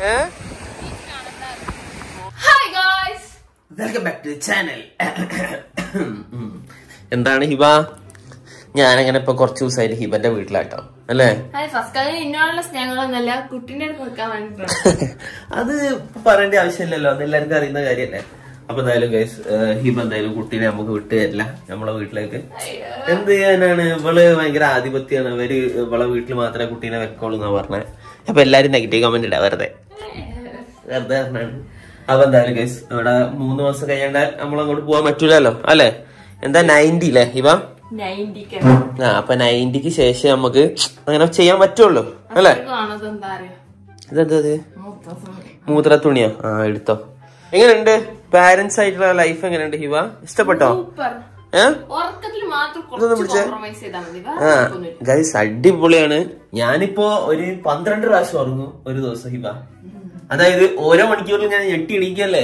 ഏ hi guys welcome back to channel എന്താണ് ഹിബ ഞാനങ്ങനെ ഇപ്പൊ കുറച്ച് ദിവസമായിട്ട് ഹിബന്റെ വീട്ടിലാട്ടോ അല്ലേ ഹായ് ഫസ്റ്റ് കാര്യം ഇന്നോടുള്ള സ്നേഹങ്ങളൊന്നല്ല കുട്ടീന്റെ അടുത്ത് നിൽക്കാൻ വേണ്ടിട്ടാണ് അത് പറയേണ്ട ആവശ്യമില്ലല്ലോ അത് എല്ലാവർക്കും അറിയുന്ന കാര്യല്ലേ അപ്പൊ എന്തായാലും ഗൈസ് ഹിബ എന്തായാലും കുട്ടീനെ നമുക്ക് വിട്ടു തരില്ല നമ്മളെ വീട്ടിലേക്ക് എന്ത് ചെയ്യാനാണ് ഇവള് ഭയങ്കര ആധിപത്യമാണ് അവര് ഇവളെ വീട്ടിൽ മാത്രമേ കുട്ടീനെ വെക്കോളൂ എന്നാ പറഞ്ഞത് അപ്പൊ എല്ലാരും നെഗറ്റീവ് കമന്റ് ഇടാ വെറുതെ വെറുതെ പറഞ്ഞാണ് അപ്പൊ എന്തായാലും ഗൈസ് ഇവിടെ മൂന്ന് മാസം കഴിയാണ്ട് നമ്മളങ്ങോട്ട് പോകാൻ പറ്റൂലല്ലോ അല്ലെ എന്താ നയൻറ്റി അല്ലേ ഹിബ നയൻറ്റിക്ക് ആ അപ്പൊ നയൻറ്റിക്ക് ശേഷം നമുക്ക് അങ്ങനെ ചെയ്യാൻ പറ്റുള്ളൂ അല്ലെ കാണുന്നത് എന്താ അറിയാ ഇതെന്താ ഇത് മൂത്ര തുണിയാ ആ എടുത്തോ എങ്ങനെയുണ്ട് പാരന്റ്സ് ആയിട്ടുള്ള ലൈഫ് എങ്ങനെയുണ്ട് ഹിവ ഇഷ്ടപ്പെട്ടോ സൂപ്പർ ഏ ഉറക്കത്തിൽ മാത്രം ഇതൊന്ന് കുറച്ച് പിടിച്ചേ. കോംപ്രമൈസ് ചെയ്താൽ മതി ആ വേറെ കുഴപ്പമൊന്നുമില്ല. ഗൈസ് അടിപൊളിയാണ് ഞാനിപ്പോ ഒരു പന്ത്രണ്ട് പ്രാവശ്യം ഉറങ്ങും ഒരു ദിവസം ഹിബ അതായത് ഓരോ മണിക്കൂറിൽ ഞാൻ ഞെട്ടി ഇടിക്കല്ലേ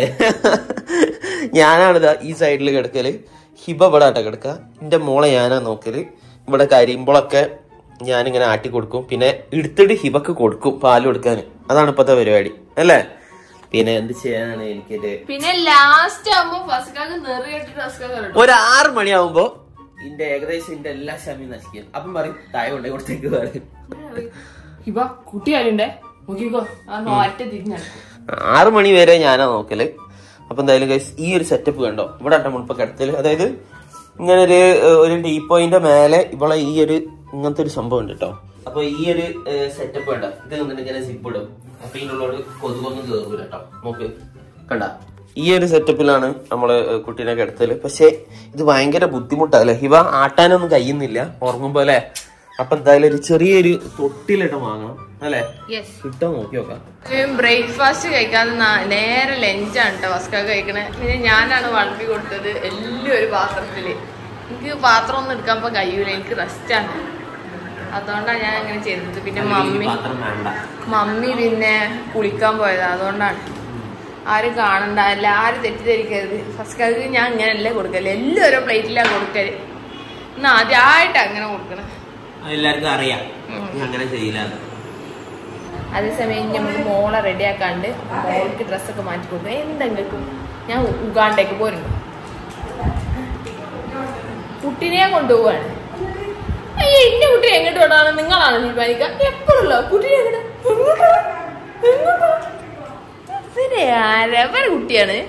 ഞാനാണ് ഈ സൈഡിൽ കിടക്കല് ഹിബ ഇവിടെ ആട്ട കിടക്ക എന്റെ മോളെ ഞാനാ നോക്കല് ഇവിടെ കരിയുമ്പോഴൊക്കെ ഞാനിങ്ങനെ ആട്ടി കൊടുക്കും പിന്നെ എടുത്തിട്ട് ഹിബക്ക് കൊടുക്കും പാല് കൊടുക്കാൻ അതാണ് ഇപ്പത്തെ പരിപാടി അല്ലേ പിന്നെ എന്ത് ചെയ്യാനാണ് എനിക്കൊരു പിന്നെ ലാസ്റ്റ് ആവുമ്പോ ഫസ്റ്റാക്ക് നെറിയിട്ട് ഫസ്റ്റാക്ക് ഒരു ആറ് മണിയാവുമ്പോ ഇന്റെ ഏകദേശം ഇന്റെ എല്ലാ ശമയും നശിക്കും അപ്പം പറയും താഴെ കൊണ്ടേ കൊടുത്തേക്ക് പറയും ഇവ കുട്ടി ആരുണ്ടേ നോക്കിക്കോ ആ ഒറ്റ തിരിഞ്ഞാണ് ആറ് മണി വരെ ഞാനാ നോക്കല് അപ്പൊ എന്തായാലും guys ഈ ഒരു സെറ്റപ്പ് കണ്ടോ ഇവിടെ നമ്മളിപ്പോ കിടത്തല് അതായത് ഇങ്ങനെ ഒരു ഏഹ്, ഒരു ഡീപ്പോയിന്റെ മേലെ ഇവിടെ ഈ ഒരു ഇങ്ങനത്തെ ഒരു സംഭവം ഉണ്ട് കേട്ടോ അപ്പൊ ഈ ഒരു സെറ്റപ്പ് കണ്ട ഇത് വന്നിട്ട് ഇങ്ങനെ സിപ്പ് ഇടും അപ്പൊ ഇതിനുള്ളൊരു കൊതുകൊന്നും കേറൂല കേട്ടോ നോക്ക് കണ്ട ഈ ഒരു സെറ്റപ്പിലാണ് നമ്മള് ഏഹ്, കുട്ടീനെ കിടത്തല് പക്ഷെ ഇത് ഭയങ്കര ബുദ്ധിമുട്ടല്ലേ ഹിവ ആട്ടാനൊന്നും കഴിയുന്നില്ല ഉറങ്ങുമ്പോ അല്ലെ അപ്പൊ എന്തായാലും ഒരു ചെറിയൊരു തൊട്ടിലിട്ട് വാങ്ങണം അല്ലെ യെസ് കിട്ടോ നോക്കി നോക്കാം ബ്രേക്ക്ഫാസ്റ്റ് കഴിക്കാതെ നാ- നേരെ ലഞ്ചാണ് കേട്ടോ ഫസ്റ്റാക്ക് കഴിക്കണേ പിന്നെ ഞാനാണ് വളമ്പി കൊടുത്തത് എല്ലാം ഒരു പാത്രത്തില് എനിക്ക് പാത്രം ഒന്നും എടുക്കാൻ ഇപ്പൊ കഴിയൂല എനിക്ക് റെസ്റ്റാണ് അതുകൊണ്ടാണ് ഞാൻ അങ്ങനെ ചെയ്തത് പിന്നെ മമ്മി പാത്രം വേണ്ട മമ്മി പിന്നെ കുളിക്കാൻ പോയതാ അതുകൊണ്ടാണ് ആരും കാണണ്ട എല്ലാരും തെറ്റിദ്ധരിക്കരുത് ഫസ്റ്റ് കാക്ക് ഞാൻ ഇങ്ങനെയല്ലേ കൊടുക്കല് എല്ലാം ഓരോ പ്ലേറ്റിലാണ് കൊടുക്കല് ഇന്ന് ആദ്യമായിട്ട് അങ്ങനെ കൊടുക്കണേ എല്ലാവർക്കും അറിയാം നീ അങ്ങനെ ചെയ്യില്ല അതേസമയം ഇനി നമുക്ക് മോളെ റെഡി ആക്കാണ്ട് മോൾക്ക് ഡ്രസ്സൊക്കെ മാറ്റി കൊടുക്കും എന്തെങ്കിലും ഞാൻ ഉഗാണ്ടേക്ക് പോരും കുട്ടിനെ കൊണ്ടുപോവാണ് അയ്യോ എന്റെ കുട്ടി എങ്ങോട്ട് വിടാണ് നിങ്ങളാണ് തീരുമാനിക്കുക എപ്പോഴല്ലോ കുട്ടിനെ എങ്ങോട്ട് എങ്ങോട്ടാ? എങ്ങോട്ടാ? ഇവരെ ആരവരെ കുട്ടിയാണ്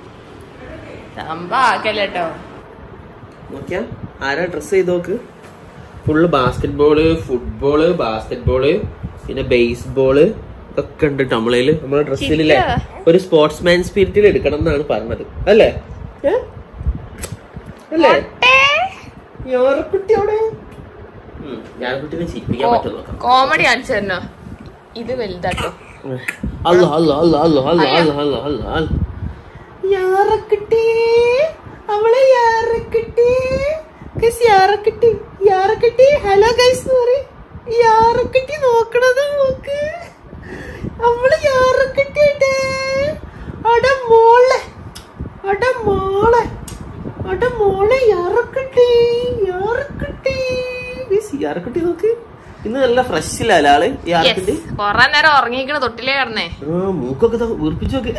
സംഭവക്കല്ലോ നോക്കിയാ ആരാ ഡ്രസ് ചെയ്ത് നോക്ക് full basketball football basketball പിന്നെ ബേസ്ബോള് ഒക്കെ ഉണ്ട് നമ്മളേല് നമ്മളെ ഡ്രസ്സിലില്ലേ ഒരു സ്പോർട്സ്മാൻ സ്പിരിറ്റിൽ എടുക്കണം എന്നാണ് പറഞ്ഞത് അല്ലേ ഏ? അല്ലേ യാറക്കുട്ടിയോടെ ഞാറക്കുട്ടിനെ ചിരിപ്പിക്കാൻ പറ്റും നോക്കാം കോമഡി കാണിച്ചു തരണോ ഇത് വലുതാട്ടോ അല്ല അല്ല അല്ല അല്ല അല്ല അല്ല അല്ല അല്ല അല്ല യാറക്കുട്ടി അവളെ യാറക്കുട്ടി ഗൈസ് യാറക്കുട്ടി യാറക്കുട്ടി ഹലോ ഗൈസ് പറയും യാറക്കുട്ടി നോക്കണത് നോക്ക് അവള് യാറക്കുട്ടിയുടെ അട മോളെ അട മോളെ അട മോളെ യാറക്കുട്ടി യാറക്കുട്ടി ഗൈസ് യാറക്കുട്ടി നോക്ക് ഇന്ന് നല്ല ഫ്രഷിലല്ലേ ആള് യാറക്കുട്ടി കൊറേ നേരം ഉറങ്ങിക്കണ തൊട്ടിലേ കിടന്നേ ആ, മൂക്കൊക്കെ ദാ വീർപ്പിച്ച് നോക്ക്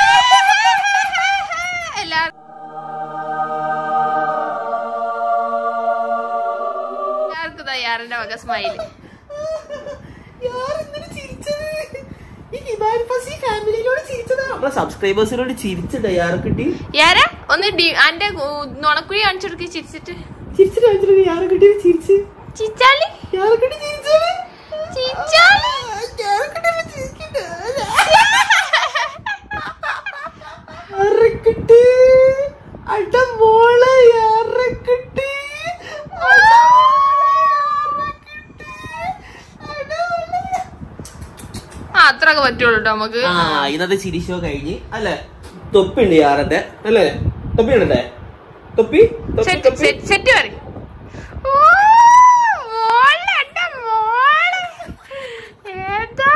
എല്ലാരും എല്ലാവർക്കും തയ്യാറിന്റെ വക സ്മൈല് നമ്മളെ സബ്സ്ക്രൈബേഴ്സിനോട് ചിരിച്ചിട്ട് യാറെ കിട്ടി യാരാ ഒന്ന് ഡി- അന്റെ നുണക്കുഴി കാണിച്ചു കൊടുക്കി ചിരിച്ചിട്ട് ചിരിച്ചിട്ട് കാണിച്ചിട്ട് യാറെ കിട്ടി ചിരിച്ച് ചിച്ചാലി യാറെ കിട്ടി ചിരിച്ചത് ചിച്ചാലി യാറക്കിട്ടി അട മോളെ യാറക്കിട്ടി ആ അത്രയൊക്കെ പറ്റുള്ളൂ കേട്ടോ നമുക്ക് ആ ഇന്നത്തെ ചിരി ഷോ കഴിഞ്ഞ് അല്ലേ തൊപ്പിണ്ട് യാറന്റെ അല്ലേ തൊപ്പി ഉണ്ടേ തൊപ്പി തൊപ്പി സെറ്റ് തൊപ്പി സെറ്റ് സെറ്റ് പറയും മോളെ എന്റെ മോളെ ഏതാ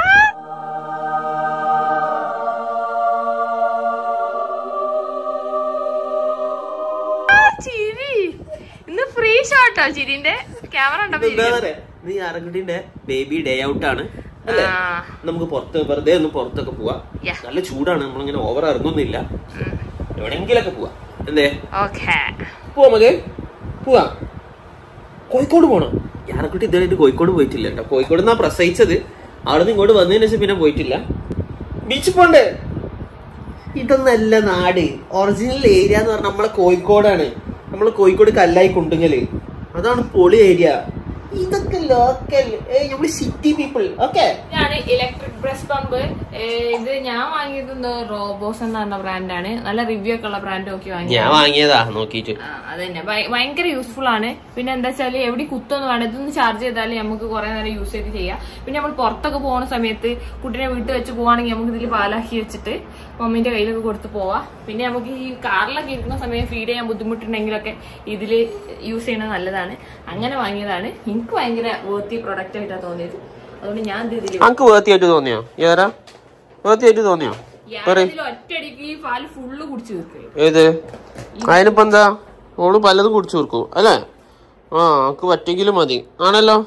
ആ, ചിരി ഇന്ന് ഫ്രീ ഷോട്ടോ ചിരിന്റെ ക്യാമറ ഉണ്ടോ എന്താ പറയാ നീ യാറക്കുട്ടിന്റെ ബേബി ഡേ ഔട്ട് ആണ് അല്ലേ ആ. നമുക്ക് പുറത്ത് വെറുതെ ഒന്ന് പുറത്തൊക്കെ പോവാം Yeah. നല്ല ചൂടാണ് നമ്മളിങ്ങനെ ഓവർ ഇറങ്ങുന്നില്ല എവിടെങ്കിലൊക്കെ പോവാം എന്തേ ഓക്കെ പോവാ മതി പോവാ കോഴിക്കോട് പോണം ഞാനെക്കുട്ടി ഇതുവരെ കോഴിക്കോട് പോയിട്ടില്ല കേട്ടോ കോഴിക്കോട് നിന്നാ പ്രസവിച്ചത് അവിടെ നിന്ന് ഇങ്ങോട്ട് വന്നതിന് ശേഷം പിന്നെ പോയിട്ടില്ല ബീച്ചിൽ പോണ്ടേ ഇതൊന്നല്ല നാട് ഒറിജിനൽ ഏരിയ എന്ന് പറഞ്ഞാൽ നമ്മളെ കോഴിക്കോടാണ് നമ്മളെ കോഴിക്കോട് കല്ലായി കുണ്ടുങ്ങല് അതാണ് പൊളി ഏരിയ ഇതൊക്കെ ലോക്കൽ നമ്മള് സിറ്റി പീപ്പിൾ ഓക്കെ ഇതാണ് ഇലക്ട്രിക് ബ്രഷ് പമ്പ് ഇത് ഞാൻ വാങ്ങിയത് എന്തോ റോബോസ് എന്ന് പറഞ്ഞ ബ്രാൻഡാണ് നല്ല റിവ്യൂ ഒക്കെ ഉള്ള ബ്രാൻഡ് നോക്കി വാങ്ങി ഞാൻ വാങ്ങിയതാ നോക്കിയിട്ട് ആ, അതന്നെ ഭയ- ഭയങ്കര യൂസ്ഫുൾ ആണ് പിന്നെ എന്താ വെച്ചാല് എവിടെ കുത്തൊന്നും വേണ്ട ഇതൊന്ന് ചാർജ് ചെയ്താൽ നമുക്ക് കുറെ നേരം യൂസ് ചെയ്ത് ചെയ്യാം പിന്നെ നമ്മൾ പുറത്തൊക്കെ പോകുന്ന സമയത്ത് കുട്ടീനെ വീട്ടിൽ വെച്ച് പോവാണെങ്കിൽ നമുക്ക് ഇതിൽ പാലാക്കി വെച്ചിട്ട് മമ്മീന്റെ കയ്യിലൊക്കെ കൊടുത്ത് പോവാം പിന്നെ നമുക്ക് ഈ കാറിലൊക്കെ ഇരിക്കുന്ന സമയം ഫീഡ് ചെയ്യാൻ ബുദ്ധിമുട്ടുണ്ടെങ്കിലൊക്കെ ഇതിൽ യൂസ് ചെയ്യുന്നത് നല്ലതാണ് അങ്ങനെ വാങ്ങിയതാണ് എനിക്ക് ഭയങ്കര വേർത്തി പ്രൊഡക്റ്റ് ആയിട്ടാണ് തോന്നിയത് അതുകൊണ്ട് ഞാൻ ഇത് ഇതിൽ അനക്ക് വേർത്തിയായിട്ട് തോന്നിയോ ഏതാ വേർത്തിയായിട്ട് തോന്നിയോ ഞാനിതിൽ ഒറ്റയടിക്ക് ഈ പാല് ഫുള്ള് കുടിച്ചു തീർക്കും ഏത് അതിനിപ്പോ എന്താ ഓള് പലതും കുടിച്ചു തീർക്കും അല്ലേ ആ നമുക്ക് പറ്റെങ്കിലും മതി ആണല്ലോ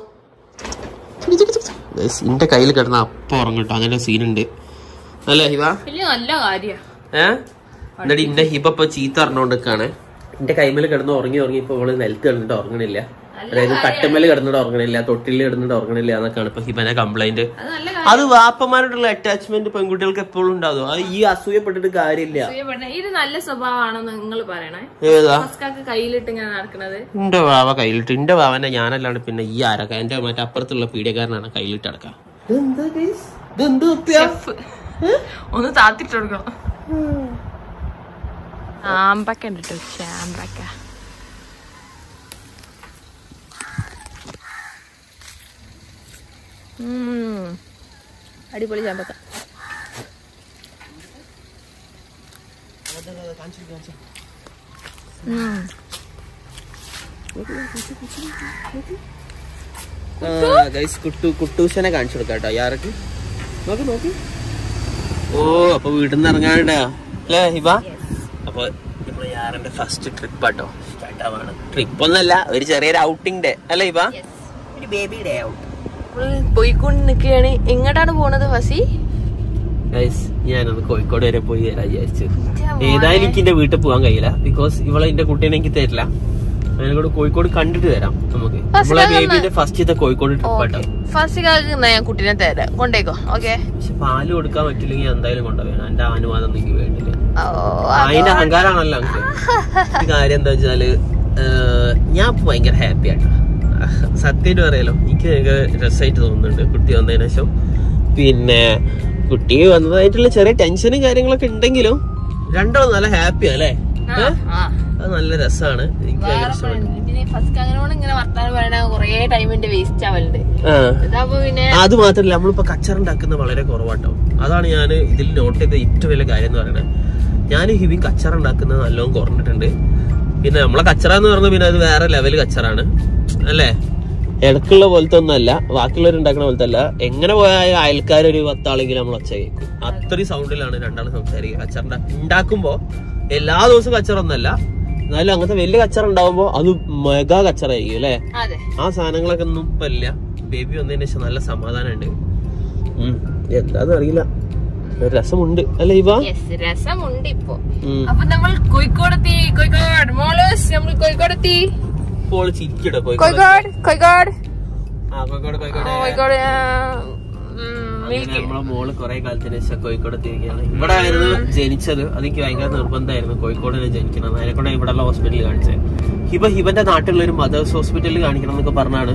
എന്റെ കയ്യിൽ കിടന്ന അപ്പം ഉറങ്ങട്ടോ അങ്ങനെ സീനുണ്ട് അല്ലേ ഹിബ വലിയ നല്ല കാര്യമാണ് ഏ എന്നിട്ട് ഇന്റെ ഹിബ ഇപ്പൊ ചീത്ത അറിഞ്ഞോണ്ടിരിക്കാണ് എന്റെ കൈമേൽ കിടന്ന് ഉറങ്ങി ഉറങ്ങി ഇപ്പൊ ഇവള് നിലത്ത് കിടന്നിട്ട് ഉറങ്ങണില്ല അതായത് തട്ടുമേല് കിടന്നിട്ട് ഉറങ്ങണില്ല തൊട്ടില് കിടന്നിട്ട് ഉറങ്ങണില്ല എന്നൊക്കെയാണ് ഇപ്പൊ ഹിബന്റെ കംപ്ലൈന്റ് അത് നല്ല അത് വാപ്പമാരോടുള്ള അറ്റാച്ച്മെന്റ് പെൺകുട്ടികൾക്ക് എപ്പോഴും ഉണ്ടാകും അത് ഈ അസൂയപ്പെട്ടിട്ട് കാര്യമില്ല കാര്യമാണ് ഇത് നല്ല സ്വഭാവമാണെന്ന് നിങ്ങൾ പറയണേ ഏതാ ഫസ്കാക്ക് കയ്യിലിട്ട് ഇങ്ങനെ നടക്കുന്നത് എന്റെ വാവ കയ്യിലിട്ട് എന്റെ വാവനെ ഞാനല്ലാണ്ട് പിന്നെ ഈ ആരക്ക എന്റെ മറ്റേ അപ്പുറത്തുള്ള പീഡിയക്കാരനാണ് കയ്യിലിട്ട് അടക്കാം ഒന്ന് താത്തിട്ട് കൊടുക്കണം ചാമ്പക്ക ഉണ്ട് കേട്ടോ ചാമ്പക്ക ഉം. അടിപൊളി ചാമ്പക്ക ഉം. കുട്ടു കുട്ടൂശനെ കാണിച്ചു കൊടുക്കാം കേട്ടോ യാർക്ക് നോക്ക് നോക്ക് ഓ അപ്പൊ വീട്ടിൽ നിന്ന് ഇറങ്ങാണ്ടാ അല്ലേ ഹിബ അപ്പൊ നമ്മള് യാറിന്റെ ഫസ്റ്റ് ട്രിപ്പ് ആട്ടോ സ്റ്റാർട്ട് ആവാണ് ട്രിപ്പ് ഒന്നല്ല ഒരു ചെറിയൊരു ഔട്ടിംഗ് ഡേ അല്ലേ ഹിബ ഒരു ബേബി ഡേ ഔട്ട് പോയിക്കൊണ്ട് നിൽക്കുകയാണ് എങ്ങോട്ടാണ് പോണത് ഫസി ഗൈസ് ഞാനൊന്ന് കോഴിക്കോട് വരെ പോയി വരാൻ വിചാരിച്ചു ഏതായാലും എനിക്ക് എന്റെ വീട്ടിൽ പോകാൻ കഴിയില്ല ബിക്കോസ് ഇവളെ എന്റെ കുട്ടീനെ എനിക്ക് തരില്ല അതിനോട് കോഴിക്കോട് കണ്ടിട്ട് വരാം നമുക്ക് നമ്മളെ ബേബിന്റെ ഫസ്റ്റത്തെ കോഴിക്കോട് ട്രിപ്പ് ആട്ടോ ഫസിക്കാക്ക് ഞാൻ കുട്ടീനെ തരാം കൊണ്ടേക്കോ ഓക്കെ പക്ഷെ പാല് കൊടുക്കാൻ പറ്റില്ലെങ്കിൽ എന്തായാലും കൊണ്ടുപോകണം എന്റെ അനുവാദം ഒന്നും എനിക്ക് വേണ്ടില്ല അതിന്റെ അഹങ്കാരാണല്ലോ നമുക്ക് ഈ കാര്യം എന്താ വെച്ചാല് ഏഹ്, ഞാൻ ഇപ്പൊ ഭയങ്കര ഹാപ്പി ആട്ടോ സത്യമായിട്ട് പറയാലോ എനിക്ക് ഭയങ്കര രസമായിട്ട് തോന്നുന്നുണ്ട് കുട്ടി വന്നതിന് ശേഷം പിന്നെ കുട്ടി വന്നതായിട്ടുള്ള ചെറിയ ടെൻഷനും കാര്യങ്ങളൊക്കെ ഉണ്ടെങ്കിലും രണ്ടോ നല്ല ഹാപ്പിയാ അല്ലേ ഏഹ്? അത് നല്ല രസമാണ് എനിക്ക് ഭയങ്കര ഇഷ്ടപ്പെട്ടു പിന്നെ ഫസ്റ്റ് അങ്ങനോട് ഇങ്ങനെ വർത്താനം പറയണ കൊറേ ടൈമിന്റെ വേസ്റ്റ് ആവലുണ്ട് ആ ഇതാകുമ്പോ പിന്നെ അത് മാത്രല്ല നമ്മളിപ്പോ കച്ചറ ഉണ്ടാക്കുന്നത് വളരെ കുറവാട്ടോ അതാണ് ഞാൻ ഇതിൽ നോട്ട് ചെയ്ത ഏറ്റവും വലിയ കാര്യം എന്ന് പറയുന്നത് ഞാൻ ഹിബി കച്ചറ ഉണ്ടാക്കുന്നത് നല്ലോണം കുറഞ്ഞിട്ടുണ്ട് പിന്നെ നമ്മളെ കച്ചറ എന്ന് പറഞ്ഞാൽ പിന്നെ അത് വേറെ ലെവൽ കച്ചറാണ് അല്ലേ ഇടക്കുള്ള പോലത്തെ ഒന്നല്ല ബാക്കിയുള്ളവർ ഉണ്ടാക്കുന്ന പോലത്തെ അല്ല എങ്ങനെ പോയാൽ അയൽക്കാർ ഒരു പത്താളെങ്കിലും നമ്മൾ ഒച്ച കേൾക്കും അത്രയും സൗണ്ടിലാണ് രണ്ടാളും സംസാരിക്കുക കച്ചറ ഉണ്ടാ- ഉണ്ടാക്കുമ്പോ എല്ലാ ദിവസവും കച്ചറ ഒന്നല്ല എന്നാലും അങ്ങനത്തെ വലിയ കച്ചറ ഉണ്ടാവുമ്പോ അത് മെഗാ കച്ചറ ആയിരിക്കും അല്ലേ അതെ ആ സാധനങ്ങളൊക്കെ ഒന്നും ഇപ്പൊ ഇല്ല ബേബി വന്നതിന് ശേഷം നല്ല സമാധാനമുണ്ട് ഉം. എന്താന്ന് അറിയില്ല ഒരു രസമുണ്ട് അല്ലേ ഇവ യെസ് രസമുണ്ട് ഇപ്പൊ ഉം. അപ്പൊ നമ്മൾ കോഴിക്കോടെത്തി കോഴിക്കോട് മോളേഴ്സ് നമ്മൾ കോഴിക്കോടെത്തി ഇപ്പോൾ ചിരിക്കട്ടോ കോഴിക്കോട് കോഴിക്കോട് കോഴിക്കോട് ആ കോഴിക്കോട് കോഴിക്കോട് കോഴിക്കോട് ആ, ഉം, അങ്ങനെ മിൽക്ക് നമ്മളെ മോള് കുറെ കാലത്തിന് ശേഷം കോഴിക്കോട് എത്തിയിരിക്കുകയാണ് ഇവിടെ ആയിരുന്നു ജനിച്ചത് അതെനിക്ക് ഭയങ്കര നിർബന്ധമായിരുന്നു കോഴിക്കോട് ജനിക്കണം അതിനെക്കൊണ്ട് ഇവിടെയുള്ള ഹോസ്പിറ്റലിൽ കാണിച്ചത് ഹിബ ഹിബന്റെ നാട്ടിലുള്ള ഒരു മദേഴ്സ് ഹോസ്പിറ്റലിൽ കാണിക്കണം എന്നൊക്കെ പറഞ്ഞാണ്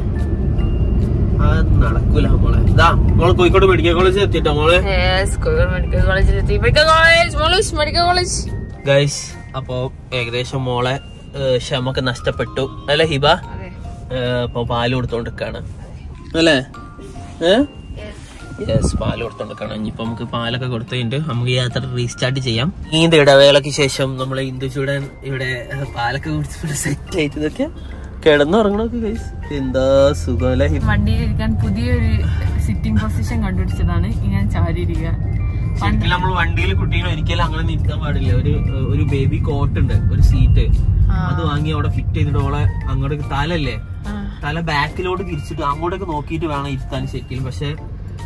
അത് നടക്കൂല മോളെ ഇതാ മോള് കോഴിക്കോട് മെഡിക്കൽ കോളേജ് എത്തിട്ടോ മോളെ യെസ് കോഴിക്കോട് മെഡിക്കൽ കോളേജിലെത്തി മെഡിക്കൽ കോളേജ് മോളേഴ്സ് മെഡിക്കൽ കോളേജ് ഗൈസ് അപ്പോ ഏകദേശം മോളെ ഏഹ്, ക്ഷമൊക്കെ നഷ്ടപ്പെട്ടു അല്ലേ ഹിബ അതെ ഏഹ്, അപ്പൊ പാല് കൊടുത്തോണ്ടിരിക്കാണ് അല്ലേ ഏഹ് യെസ് പാല് കൊടുത്തോണ്ടിരിക്കാണ് ഇനിയിപ്പോ നമുക്ക് പാലൊക്കെ കൊടുത്തിട്ടുണ്ട് നമുക്ക് ഈ യാത്ര റീസ്റ്റാർട്ട് ചെയ്യാം ഈ ഇടവേളയ്ക്ക് ശേഷം നമ്മളെ ഇന്ദുചൂടൻ ഇവിടെ ഏഹ്, പാലൊക്കെ കുടിച്ചിട്ട് സെറ്റ് ആയിട്ട് ഇതൊക്കെ കിടന്നുറങ്ങണൊക്കെ ഗൈസ് എന്താ സുഖം അല്ലേ ഹിബ വണ്ടിയിലിരിക്കാൻ പുതിയൊരു സിറ്റിംഗ് പൊസിഷൻ കണ്ടുപിടിച്ചതാണ് ഇങ്ങനെ ചാരിയിരിക്കുക ശരിക്കും നമ്മൾ വണ്ടിയിൽ കുട്ടീനെ ഒരിക്കലും അങ്ങനെ നിൽക്കാൻ പാടില്ല ഒരു ഒരു ബേബി കോട്ട് ഉണ്ട് ഒരു സീറ്റ് അത് വാങ്ങി അവിടെ ഫിറ്റ് ചെയ്തിട്ട് ഓളെ അങ്ങോട്ടേക്ക് തലല്ലേ തല ബാക്കിലോട്ട് തിരിച്ചിട്ട് അങ്ങോട്ടേക്ക് നോക്കിയിട്ട് വേണം ഇരുത്താൻ ശരിക്കും പക്ഷെ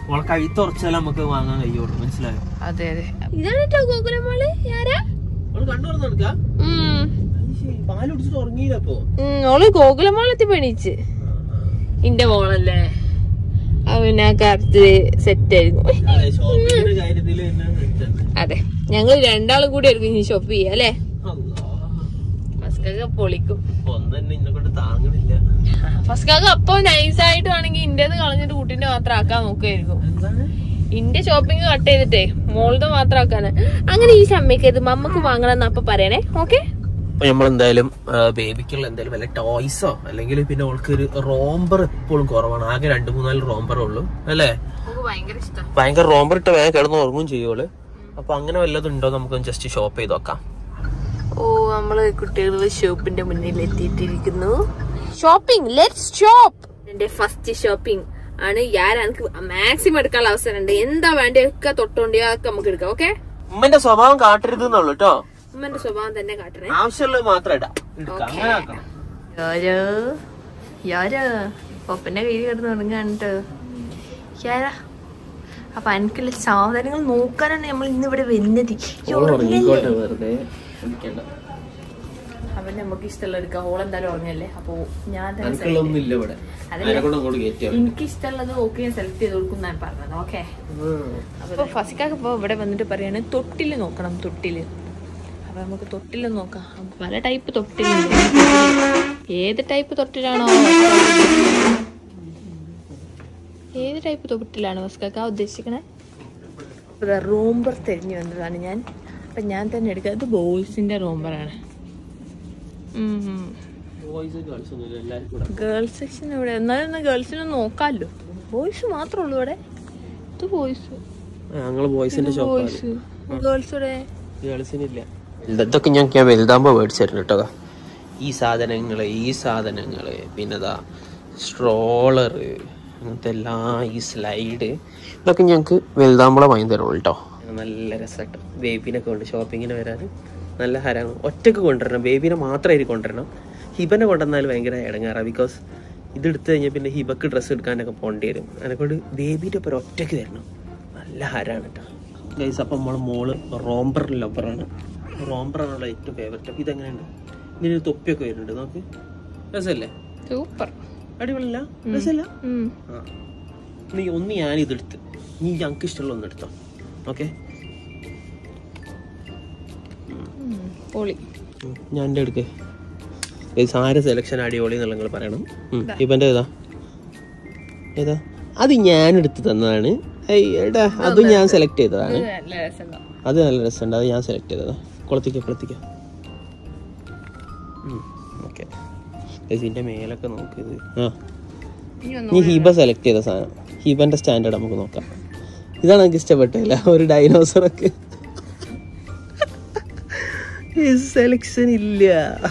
ഓളെ കഴുത്തുറച്ചാൽ നമുക്ക് വാങ്ങാൻ കഴിയുള്ളൂ മനസ്സിലായോ അതെ അതെ ഇതാണ് കേട്ടോ ഗോകുലമാള് ആരാ ഓള് കണ്ടു തുറന്നെടുക്കാം പാല് കുടിച്ചിട്ട് ഉറങ്ങിയില്ലപ്പോ ഓള് ഗോകുലമാളെത്തി പണിച്ച് ഇന്റെ മോളല്ലേ അവന് ആ കാര്യത്തില് സെറ്റ് ആയിരുന്നു അതെ ഷോപ്പിങ്ങിന്റെ കാര്യത്തില് തന്നെ തെറ്റുണ്ട്. അതെ ഞങ്ങൾ രണ്ടാളും കൂടി ആയിരിക്കും ഇനി ഷോപ്പ് ചെയ്യാ അല്ലേ അല്ലാ. ഫസ്കൊക്കെ പൊളിക്കും ഒന്ന് തന്നെ ഇന്നെ കൊണ്ട് താങ്ങണില്ല ഫസ്കൊക്കെ അപ്പൊ നൈസായിട്ട് വേണമെങ്കിൽ ഇന്റേത് കളഞ്ഞിട്ട് കുട്ടിന്റെ മാത്രം ആക്കാൻ നോക്കുമായിരിക്കും എന്താണ് ഇന്റെ ഷോപ്പിംഗ് കട്ട് ചെയ്തിട്ടേ മോളത് മാത്രം ആക്കാന് അങ്ങനെ ഈ സമ്മതിക്കരുത് മമ്മക്ക് വാങ്ങണം അപ്പൊ പറയണേ ഓക്കെ അപ്പൊ നമ്മളെന്തായാലും ബേബിക്കുള്ള എന്തായാലും വല്ല ടോയ്സോ അല്ലെങ്കിൽ പിന്നെ അവൾക്ക് ഒരു റോംബർ എപ്പോഴും കുറവാണ് ആകെ രണ്ട് മൂന്നാല് റോംബറേ ഉള്ളൂ അല്ലേ നമുക്ക് ഭയങ്കര ഇഷ്ടം ഭയങ്കര റോംബർ ഇട്ട് വേഗം കിടന്ന് ഉറങ്ങും ചെയ്യുള്ളൂ അപ്പൊ അങ്ങനെ വല്ലതും ഉണ്ടോ നമുക്ക് ജസ്റ്റ് ഷോപ്പ് ചെയ്ത് നോക്കാം ഓ നമ്മള് കുട്ടികളുടെ ഷോപ്പിന്റെ മുന്നിൽ എത്തിയിട്ടിരിക്കുന്നു ഷോപ്പിംഗ് ലെറ്റ്സ് ഷോപ്പ് എന്റെ ഫസ്റ്റ് ഷോപ്പിംഗ് ആണ് ഞാൻ എനിക്ക് മാക്സിമം എടുക്കാനുള്ള അവസരം ഉണ്ട് എന്താ വേണ്ടിയൊക്കെ തൊട്ടോണ്ടിയോ അതൊക്കെ നമുക്ക് എടുക്കാം ഓക്കെ ഉമ്മന്റെ സ്വഭാവം കാട്ടരുത് എന്നുള്ളൂ കേട്ടോ ഉമ്മന്റെ സ്വഭാവം തന്നെ കാട്ടണേ ആവശ്യമുള്ളത് മാത്രം ഇടാം എടുക്കാം അങ്ങനെ ആക്കാം യാരോ യാരോ പപ്പന്റെ കയ്യിൽ കിടന്ന് തുടങ്ങാണ് കേട്ടോ യാരാ അപ്പൊ എനിക്കുള്ള സാധനങ്ങൾ നോക്കാനാണ് നമ്മൾ ഇന്ന് ഇവിടെ വരുന്നത് ഈ ഉറങ്ങല്ലേ? വെറുതെ വിളിക്കണ്ട. അവൻ നമുക്ക് ഇഷ്ടമുള്ള എടുക്കാം ഓൾ എന്തായാലും ഉറങ്ങല്ലേ അപ്പൊ ഞാൻ തന്നെ select എനിക്കുള്ളതൊന്നും ഇല്ല ഇവിടെ അതല്ലേ? അതിനെ കൊണ്ട് അങ്ങോട്ട് കയറ്റിയാ മതി. എനിക്ക് ഇഷ്ടമുള്ളത് ഓക്കെ ഞാൻ സെലക്ട് ചെയ്ത് കൊടുക്കും ഞാൻ പറഞ്ഞത് ഓക്കെ അപ്പൊ ഫസിക്കാക്ക് ഇപ്പൊ ഇവിടെ വന്നിട്ട് പറയാണ് തൊട്ടില് നോക്കണം തൊട്ടില് അപ്പൊ നമുക്ക് തൊട്ടില് നോക്കാം പല ടൈപ്പ് തൊട്ടിലുണ്ട് ഏത് ടൈപ്പ് തൊട്ടിലാണോ ഏത് ടൈപ്പ് തൊട്ടിലാണ് ഫസ്കാക്ക ഉദ്ദേശിക്കണേ റൂംബർ തിരിഞ്ഞു വന്നതാണ് ഞാൻ അപ്പൊ ഞാൻ തന്നെ എടുക്കുക ഇത് ബോയ്സിന്റെ റൂംബറാണ് ബോയ്സ് ഗേൾസ് ഒന്നും ഇല്ല എല്ലാവർക്കും കൂടെ ഗേൾസ് സെക്ഷൻ ഇവിടെ എന്നാലും ഗേൾസിനെ നോക്കാമല്ലോ ബോയ്സ് മാത്രമേ ഉള്ളൂ ഇവിടെ ഇത് ബോയ്സ് ഞങ്ങള് ബോയ്സിന്റെ ഷോപ്പാണ് ബോയ്സ് ഗേൾസ് ഇവിടെ ഗേൾസിനില്ല ഇതൊക്കെ ഞാൻ ഞാൻ വലുതാകുമ്പോ മേടിച്ചിരുന്നു കേട്ടോ ഈ സാധനങ്ങള് ഈ സാധനങ്ങള് പിന്നെതാ സ്ട്രോളറ് അങ്ങനത്തെ എല്ലാ ഈ സ്ലൈഡ് ഇതൊക്കെ ഞങ്ങൾക്ക് വലുതാകുമ്പോഴേ വാങ്ങി തരുള്ളൂ കേട്ടോ നല്ല രസമായിട്ട് ബേബിനൊക്കെ കൊണ്ട് ഷോപ്പിങ്ങിന് വരാൻ നല്ല ഹരമാണ് ഒറ്റക്ക് കൊണ്ടുവരണം ബേബിനെ മാത്രമായിട്ട് കൊണ്ടുവരണം ഹിബനെ കൊണ്ടുവന്നാൽ ഭയങ്കര ഇടങ്ങാറാണ് ബിക്കോസ് ഇത് എടുത്തു കഴിഞ്ഞാൽ പിന്നെ ഹിബക്ക് ഡ്രസ്സ് എടുക്കാനൊക്കെ പോകേണ്ടി വരും അതിനെക്കൊണ്ട് ബേബിൻ്റെ ഒപ്പം ഒറ്റയ്ക്ക് തരണം നല്ല ഹരാണ് കേട്ടോ ഗൈസ് അപ്പം നമ്മളെ മോള് റോംബർ ലവറാണ് റോംബറാണുള്ള ഏറ്റവും ഫേവററ്റ് അപ്പം ഇതെങ്ങനെയുണ്ട് ഇതിനൊരു തൊപ്പിയൊക്കെ വരുന്നുണ്ട് നോക്ക് രസമല്ലേ സൂപ്പർ അടിപൊളിയല്ല രസമല്ല ആ നീ ഒന്ന് ഞാൻ ഇതെടുത്ത് നീ ഞങ്ങൾക്ക് ഇഷ്ടമുള്ള ഒന്ന് എടുത്തോ ഓക്കെ പൊളി ഞാൻ എൻ്റെ എടുക്ക് ഗൈസ് ആരെ സെലക്ഷൻ അടിപൊളി എന്നുള്ള നിങ്ങൾ പറയണം ഉം, ഇവൻ്റെ ഏതാ ഏതാ അത് ഞാൻ എടുത്ത് തന്നതാണ് ഏയ് എടാ അതും ഞാൻ സെലക്ട് ചെയ്തതാണ് നല്ല രസമുണ്ടോ അത് നല്ല രസമുണ്ട് അത് ഞാൻ സെലക്ട് ചെയ്തതാ കുളത്തിക്ക കുളത്തിക്ക ഓക്കെ ഇതിന്റെ മേലൊക്കെ നോക്കിയത് ആ ഇനി ഒന്ന് നീ ഹീബ സെലക്ട് ചെയ്ത സാധനം ഹീബന്റെ സ്റ്റാൻഡേർഡ് നമുക്ക് നോക്കാം ഇതാണ് എനിക്ക് ഇഷ്ടപ്പെട്ടില്ല ഒരു ഡൈനോസർ ഒക്കെ സെലക്ഷൻ ഇല്ല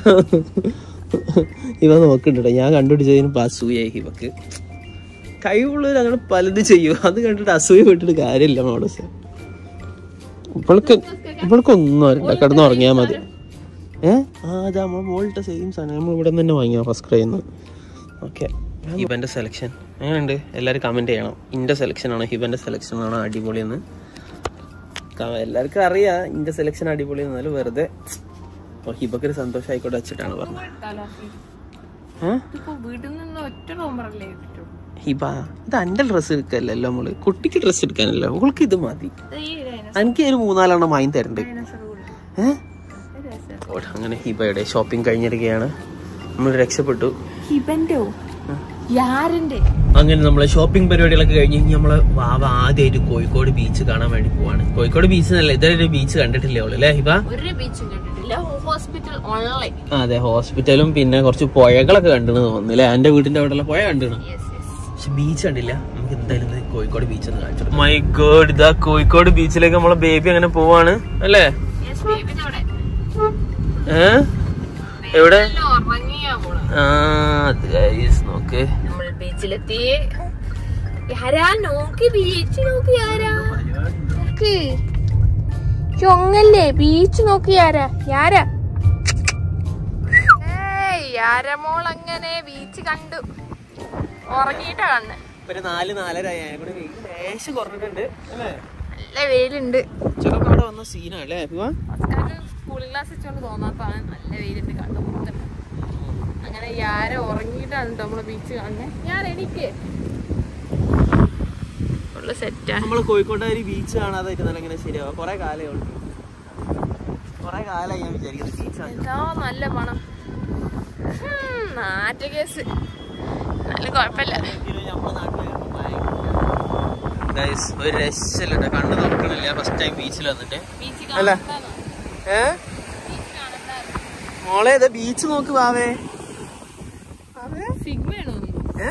ഇവ നോക്കണ്ടോ ഞാൻ കണ്ടുപിടിച്ചതിന് ഇപ്പൊ അസൂയായി ഹിബക്ക് കഴിവുള്ളവർ അങ്ങനെ പലതും ചെയ്യും അത് കണ്ടിട്ട് അസൂയ വിട്ടിട്ട് കാര്യമില്ല മോഡസ് ഇവൾക്ക് ഇവൾക്കൊന്നും അറിയില്ല കിടന്ന് ഉറങ്ങിയാൽ മതി ഏ ആ അതാ നമ്മളെ മോളിട്ട സെയിം സാധനം നമ്മൾ ഇവിടെ നിന്ന് തന്നെ വാങ്ങിയ ഫസ്റ്റ് ക്രൈന്ന് ഓക്കെ ഹിബന്റെ സെലക്ഷൻ എങ്ങനെയുണ്ട് എല്ലാവരും കമന്റ് ചെയ്യണം ഇന്റെ സെലക്ഷൻ ആണോ ഹിബന്റെ സെലക്ഷൻ ആണോ അടിപൊളി എന്ന് ക- എല്ലാവർക്കും അറിയാം ഇന്റെ സെലക്ഷൻ അടിപൊളി എന്നാലും വെറുതെ ഓ, ഹിബക്കൊരു സന്തോഷമായിക്കോട്ടെ വെച്ചിട്ടാണ് പറഞ്ഞത് ഏ ഇപ്പൊ വീട്ടിൽ നിന്ന് ഒറ്റ റൂമറല്ലേ കിട്ടുള്ളൂ ഹിബ ഇത് എന്റെ ഡ്രസ്സ് എടുക്കല്ലല്ലോ നമ്മള് കുട്ടിക്ക് ഡ്രസ്സ് എടുക്കാനല്ലോ അവൾക്ക് ഇത് മതി എനിക്ക് ഒരു മൂന്നാലെണ്ണം വാങ്ങി തരണ്ട് ഏഹ് ഓ, അങ്ങനെ ഹിബയുടെ ഷോപ്പിംഗ് കഴിഞ്ഞിരിക്കുകയാണ് നമ്മൾ രക്ഷപ്പെട്ടു ഹിബന്റോ യാരന്റെ അങ്ങനെ നമ്മളെ ഷോപ്പിംഗ് പരിപാടികളൊക്കെ കഴിഞ്ഞ് കഴിഞ്ഞ് നമ്മള് വാവ ആദ്യമായിട്ട് കോഴിക്കോട് ബീച്ച് കാണാൻ വേണ്ടി പോവാണ് കോഴിക്കോട് ബീച്ച് എന്നല്ല ഇതുവരെ ബീച്ച് കണ്ടിട്ടില്ലേ അവള് അല്ലേ ഹിബ ഒരു ബീച്ചും കണ്ടിട്ടില്ല ഹോസ്പിറ്റൽ ഓൺലൈൻ ആ, അതെ ഹോസ്പിറ്റലും പിന്നെ കുറച്ച് പുഴകളൊക്കെ കണ്ടിന് തോന്നുന്നു അല്ലേ എന്റെ വീടിന്റെ അവിടെ പുഴ കണ്ടിരുന്നു പക്ഷെ ബീച്ച് കണ്ടില്ല നമുക്ക് എന്തായാലും ഇത് കോഴിക്കോട് ബീച്ച് ഒന്ന് കാണിച്ചു മൈ ഗോഡ് ഇതാ കോഴിക്കോട് ബീച്ചിലേക്ക് നമ്മളെ ബേബി അങ്ങനെ പോവാണ് അല്ലേ ഏ എവിടെ ഉറങ്ങിയാ പോണ ആ അത് guys, നോക്ക് നമ്മൾ ബീച്ചിലെത്തി യാരാ നോക്കി ബീച്ച് നോക്കി യാരാ നോക്ക് ചൊങ്ങല്ലേ ബീച്ച് നോക്കി യാരാ യാരാ ഏയ് യാരമോൾ അങ്ങനെ ബീച്ച് കണ്ടു ഉറങ്ങിയിട്ടാ കണ്ണ് ഒരു നാല് നാലര ആയി അതിനെ കൊണ്ട് വെയിൽ ലേശം കുറഞ്ഞിട്ടുണ്ട് അല്ലേ നല്ല വെയിലുണ്ട് ഉച്ചക്കൊക്കെ അവിടെ വന്ന സീനാണ് അല്ലേ ഇപ്പൊ സ്കൂളിംഗ് ക്ലാസ് വെച്ചോണ്ട് തോന്നാത്താണ് നല്ല വെയിലുണ്ട് കണ്ടു മുട്ടുണ്ട് അങ്ങനെ യാര ഉറങ്ങിയിട്ടാണ് കേട്ടോ നമ്മളെ ബീച്ച് കാണുന്നത് ഞാൻ എനിക്ക് ഉള്ള സെറ്റാണ് നമ്മള് കോഴിക്കോട്ടുകാരി ബീച്ച് കാണാതായിട്ട് നല്ല ഇങ്ങനെ ശരിയാവും കൊറേ കാലേ ഉള്ളു കൊറേ കാലമായി ഞാൻ വിചാരിക്കുന്നത് ബീച്ചാണ് എന്താ നല്ല മണം ഹും, നാറ്റ കേസ് നല്ല കുഴപ്പമില്ല ഗൈസ് ഒരു രക്ഷയില്ല കണ്ണ് തുറക്കണില്ല ഫസ്റ്റ് ടൈം ബീച്ചിൽ വന്നിട്ട് ബീച്ച് അല്ല. കാണാൻ ഏ മോളെ ഇത് ബീച്ച് നോക്ക് വാവേ സിഗ്മയാണോ ഏ?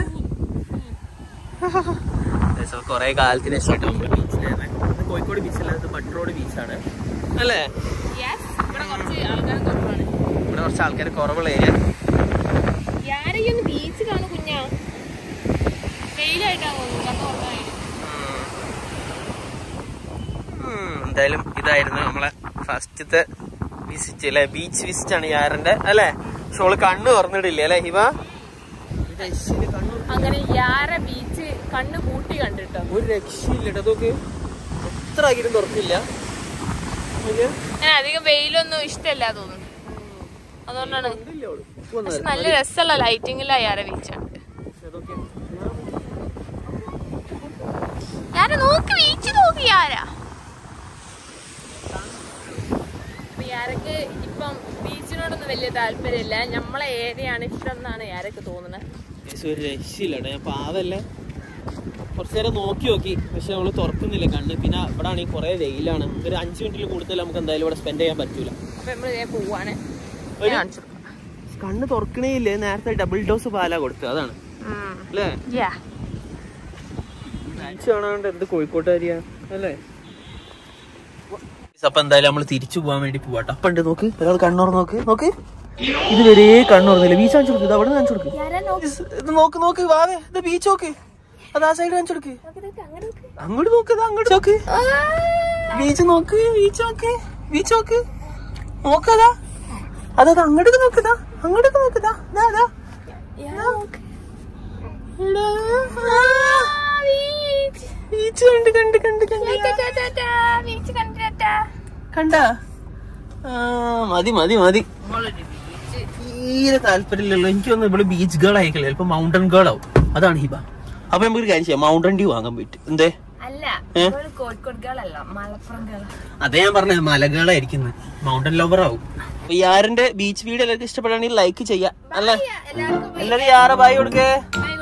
Guys, അപ്പൊ കൊറേ കാലത്തിന് ശേഷം നമ്മള് ബീച്ചിലായിരുന്നെ. ഇത് കോഴിക്കോട് ബീച്ചല്ല ഇത് പട്രോഡ് ബീച്ചാണ് അല്ലേ യെസ് ഇവിടെ കുറച്ച് ആൾക്കാർ കുറവാണ് ഇവിടെ കുറച്ച് ആൾക്കാർ കുറവുള്ള ഏരിയ യാരൊന്ന് ബീച്ച് കാണും കുഞ്ഞാ വെയിലായിട്ടാ തോന്നുന്നു കണ്ണു തുറക്കാനായിട്ട് എന്തായാലും ഇതായിരുന്നു നമ്മളെ ഫസ്റ്റത്തെ വിസിറ്റ് അല്ലെ ബീച്ച് വിസിറ്റ് ആണ് യാറിന്റെ അല്ലെ പക്ഷെ ഓള് കണ്ണ് തുറന്നിടില്ല അല്ലെ ഹിവ അങ്ങനെ യാര ബീച്ച് കണ്ണ് കൂട്ടി കണ്ടിട്ടോ ഒരു രക്ഷയില്ല കേട്ടോ അതൊക്കെ എത്ര ആകിയിട്ടും തുറക്കില്ല നോക്കിയേ. ഞാൻ അധികം വെയിലൊന്നും ഇഷ്ടമല്ല തോന്നുന്നു അതുകൊണ്ടാണ് കണ്ടില്ല ഓള്. ഇപ്പൊ പക്ഷെ വന്നായിരുന്നു. നല്ല രസമുള്ള ലൈറ്റിങ്ങിലാ യാര ബീച്ചാണ് അതൊക്കെ. യാര നോക്ക് ബീച്ച് നോക്ക് യാര അപ്പൊ യാരക്ക് ഇപ്പം ബീച്ചിനോടൊന്നും വലിയ താല്പര്യമില്ല നമ്മളെ ഏരിയയാണ് ഇഷ്ടം എന്നാണ് യാരക്ക് തോന്നുന്നത് ഏകദേശം ഒരു രക്ഷയില്ല കേട്ടോ ഞാൻ പാവല്ലേ കുറച്ചു നേരം നോക്കി നോക്കി പക്ഷെ അവള് തുറക്കുന്നില്ല കണ്ണ് പിന്നെ ഇവിടെ ആണെങ്കിൽ കുറെ വെയിലാണ് ഒരു അഞ്ചു മിനിറ്റിൽ കൂടുതൽ നമുക്ക് എന്തായാലും ഇവിടെ സ്പെൻഡ് ചെയ്യാൻ പറ്റൂല അപ്പൊ നമ്മൾ ഇതേ പോവാണ് ഒരു- കാണിച്ചു കൊടുക്കാം. കണ്ണ് തുറക്കണേ ഇല്ലേ നേരത്തെ ഡബിൾ ഡോസ് പാലാ കൊടുത്തത് അതാണ് ഉം. അല്ലേ Yeah. ബീച്ച് കാണാണ്ട് എന്ത് കോഴിക്കോട്ടുകാരിയാ അല്ലേ അപ്പൊ എന്തായാലും നമ്മൾ തിരിച്ചു പോകാൻ വേണ്ടി പോവാട്ടോ അപ്പൊ ഉണ്ട് നോക്ക് ഒരാൾ കണ്ണൂർ നോക്ക് നോക്ക് ഇത് വരെ കണ്ണൂർന്നില്ല ബീച്ച് കാണിച്ചു കൊടുക്ക് ഇത് അവിടെ കാണിച്ചു കൊടുക്ക് യാര നോക്ക്. ഇത് നോക്ക് നോക്ക് വാവേ ഇത് ബീച്ച് നോക്ക് അത് ആ സൈഡ് കാണിച്ചു കൊടുക്ക് നോക്ക് നോക്ക്, അങ്ങനെ നോക്ക്. അങ്ങോട്ട് നോക്ക് ഇത് അങ്ങോട്ട് നോക്ക് ആ. ബീച്ച് നോക്ക് ബീച്ച് നോക്ക് ബീച്ച് നോക്ക് നോക്കതാ അതാ അങ്ങോട്ടേക്ക് നോക്കതാ അങ്ങോട്ടേക്ക് നോക്കതാ ദാ, ദാ. യാര നോക്ക്. എടാ. ആ, beach. ബീച്ച് കണ്ട് കണ്ട് കണ്ട് കണ്ട് ടാ, ടാ, ടാ, ടാ. beach കണ്ടിട്ടാ. കണ്ടാ ആ, മതി മതി മതി നമ്മളൊരു beach. തീരെ താല്പര്യമില്ലല്ലോ എനിക്കൊന്ന് ഇവിടെ ബീച്ച് ഗേൾ ആയിക്കളെ ചിലപ്പോ മൗണ്ടൻ ഗേൾ ആവും അതാണ് ഹിബ അപ്പൊ നമുക്കൊരു കാര്യം ചെയ്യാം മൗണ്ടൻ ഡ്യൂ വാങ്ങാൻ പോയിട്ട് എന്തേ അല്ല ഏ? ഇവള് കോഴിക്കോട് ഗേളല്ല മലപ്പുറം ഗേള അതേ ഞാൻ പറഞ്ഞത് മലകളായിരിക്കുന്നത് മൗണ്ടൻ ലവർ ആവും അപ്പൊ യാറിന്റെ ബീച്ച് വീഡിയോ എല്ലാവർക്കും ഇഷ്ടപ്പെടുകയാണെങ്കിൽ ലൈക്ക് ചെയ്യാം അല്ലേ എല്ലാവർക്കും എല്ലാരും യാറെ ബായി കൊടുക്കേ ബൈ